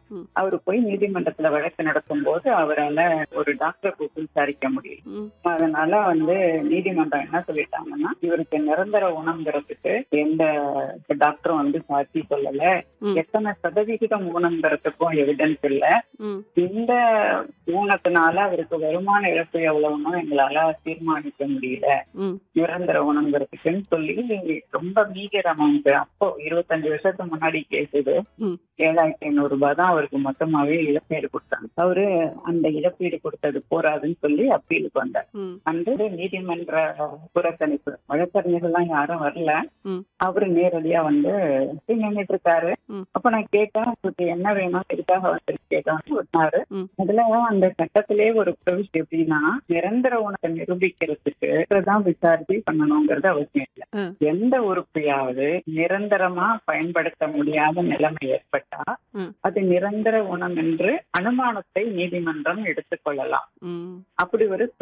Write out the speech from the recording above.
ம். அவரு போய் நீதிமன்றத்துல வழக்கு நடத்தும் போது அவரால ஒரு டாக்டரை கூப்பிட்டு விசாரிக்க முடியல ம், அதனால வந்து நீதிமன்றம் என்ன சொல்லிட்டாங்கன்னா இவருக்கு நிரந்தர ஊனம்ங்கிறதுக்கு எந்த டாக்டரும் வந்து சாட்சி சொல்லல ம். எத்தனை சதவிகிதம் ஊனம்ங்கிறதுக்கும் எவிடன்ஸ் இல்ல ம், இந்த ஊனத்தினால அவருக்கு வருமான இழப்பு எவ்வளவுன்னு எங்களால தீர்மானிக்க முடியல ம், நிரந்தர ஊனம்ங்கிறதுக்குன்னு சொல்லி ரொம்ப மீடியர் அமௌண்ட் அப்போ இருபத்தஞ்சு வருஷத்துக்கு முன்னாடி கேஸ் இது ம். ஏழாயிரத்தி ஐநூறு ரூபாய் தான் அவருக்கு மொத்தமாவே இழப்பீடு கொடுத்தாங்க அவரு அந்த இழப்பீடு கொடுத்தது போராதுன்னு சொல்லி அப்பீலுக்கு வந்தார் ம், அந்த நீதிமன்ற புறக்கணிப்பு வழக்கறிஞர்கள்லாம் யாரும் வரல ம். அவரு நேரடியா வந்து நின்றுட்டு இருக்காரு ம். அப்ப நான் கேட்டேன் உங்களுக்கு என்ன வேணும் எதுக்காக வந்து கேட்டோம்னு சொன்னாரு ம். அதுல அந்த சட்டத்திலே ஒரு ப்ரொவிஷன் எப்படின்னா நிரந்தர உணத்தை நிரூபிக்கிறதுக்கு தான் விசாரிச்சு பண்ணணுங்கிறது அவசியம் இல்லை ஆ. எந்த உறுப்பையாவது நிரந்தரமா பயன்படுத்த முடியாத நிலைமை ஏற்பட்டா ம். அது நிரந்தர உணம் என்று அனுமானத்தை நீதிமன்றம் எடுத்துக்கொள்ளலாம் ம், அப்படி ஒரு